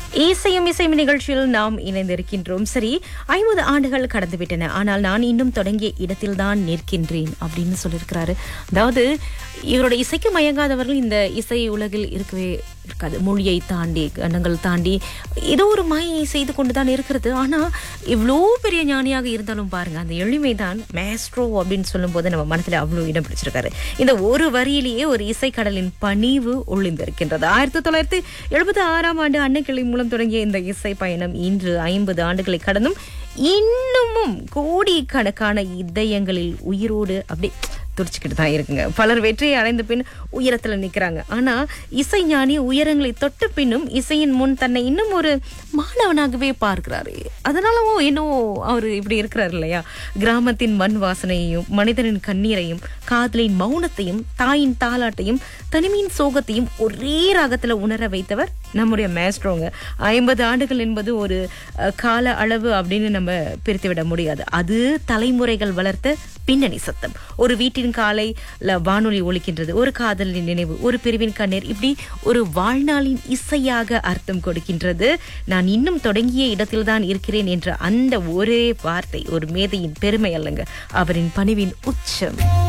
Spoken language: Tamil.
இசையும் இசையும் நிகழ்ச்சியில் நாம் இணைந்திருக்கின்றோம் சரி ஐம்பது ஆண்டுகள் கடந்துவிட்டன ஆனால் நான் இன்னும் தொடங்கிய இடத்தில்தான் நிற்கின்றேன் அப்படின்னு சொல்லியிருக்கிறாரு அதாவது இவரோட இசைக்கு மயங்காதவர்கள் இந்த இசை உலகில் இருக்கவே இருக்காது மொழியை தாண்டி கண்டங்கள் தாண்டி ஏதோ ஒரு மாயை செய்து கொண்டு தான் இருக்கிறது ஆனா இவ்வளோ பெரிய ஞானியாக இருந்தாலும் பாருங்க அந்த எளிமை தான் மேஸ்ட்ரோ அப்படின்னு சொல்லும்போது நம்ம மனத்துல அவ்வளோ இடம் பிடிச்சிருக்காரு இந்த ஒரு வரியிலேயே ஒரு இசைக்கடலின் பணிவு ஒளிந்திருக்கின்றது ஆயிரத்தி தொள்ளாயிரத்தி எழுபத்தி ஆறாம் ஆண்டு அன்னக்கிளை மூலம் தொடங்கிய இந்த இசை பயணம் இன்று ஐம்பது ஆண்டுகளை கடந்தும் இன்னமும் கோடிக்கணக்கான இதயங்களில் உயிரோடு அப்படி துடிச்சுக்கிட்டு தான் இருக்குங்க பலர் வெற்றியை அடைந்த பின் உயரத்துல நிக்கிறாங்க ஆனா இசை ஞானி உயரங்களை தொட்ட பின்னும் இசையின் முன் தன்னை இன்னும் ஒரு மாணவனாகவே பார்க்கிறாரு அதனாலவோ என்னவோ அவர் இப்படி இருக்கிறார் இல்லையா கிராமத்தின் மண் வாசனையையும் மனிதனின் கண்ணீரையும் காதலின் மௌனத்தையும் தாயின் தாலாட்டையும் தனிமையின் சோகத்தையும் ஒரே ராகத்துல உணர வைத்தவர் நம்முடைய மேஸ்ட்ரோங்க ஐம்பது ஆண்டுகள் என்பது ஒரு அஹ், கால அளவு அப்படின்னு நம்ம பிரித்து விட முடியாது அது தலைமுறைகள் வளர்த்த பின்னணி சத்தம் ஒரு வீட்டின் காலை வானொலி ஒலிக்கின்றது ஒரு காதலின் நினைவு ஒரு பிரிவின் கண்ணீர் இப்படி ஒரு வாழ்நாளின் இசையாக அர்த்தம் கொடுக்கின்றது நான் இன்னும் தொடங்கிய இடத்தில்தான் இருக்கிறேன் என்ற அந்த ஒரே வார்த்தை ஒரு மேதையின் பெருமை அல்லங்க அவரின் பணிவின் உச்சம்